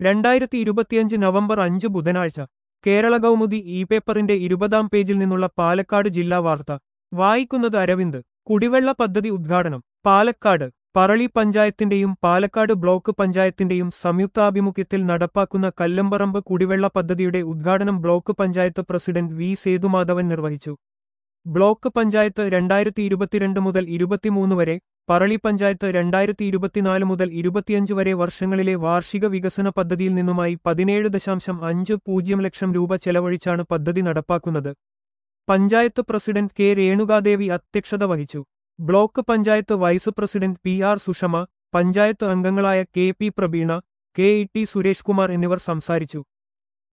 രണ്ടായിരത്തി ഇരുപത്തിയഞ്ച് നവംബർ അഞ്ച് ബുധനാഴ്ച കേരള കൗമുദി ഇ പേപ്പറിന്റെ ഇരുപതാം പേജിൽ നിന്നുള്ള പാലക്കാട് ജില്ലാ വാർത്ത വായിക്കുന്നത് അരവിന്ദ് കുടിവെള്ള പദ്ധതി ഉദ്ഘാടനം പാലക്കാട് പറളി പഞ്ചായത്തിന്റെയും പാലക്കാട് ബ്ലോക്ക് പഞ്ചായത്തിന്റെയും സംയുക്താഭിമുഖ്യത്തിൽ നടപ്പാക്കുന്ന കല്ലമ്പറമ്പ് കുടിവെള്ള പദ്ധതിയുടെ ഉദ്ഘാടനം block panchayat president V Sethumadhavan നിർവഹിച്ചു ബ്ലോക്ക് പഞ്ചായത്ത് രണ്ടായിരത്തി ഇരുപത്തിരണ്ട് മുതൽ ഇരുപത്തിമൂന്ന് വരെ പറളി പഞ്ചായത്ത് രണ്ടായിരത്തി ഇരുപത്തിനാല് മുതൽ ഇരുപത്തിയഞ്ച് വരെ വർഷങ്ങളിലെ വാർഷിക വികസന പദ്ധതിയിൽ നിന്നുമായി പതിനേഴ് ദശാംശം അഞ്ച് പൂജ്യം ലക്ഷം രൂപ ചെലവഴിച്ചാണ് പദ്ധതി നടപ്പാക്കുന്നത് പഞ്ചായത്ത് പ്രസിഡന്റ് കെ രേണുകാദേവി അധ്യക്ഷത വഹിച്ചു block panchayat vice president P R Sushama panchayat അംഗങ്ങളായ K P Prabeena K E T Suresh Kumar എന്നിവർ സംസാരിച്ചു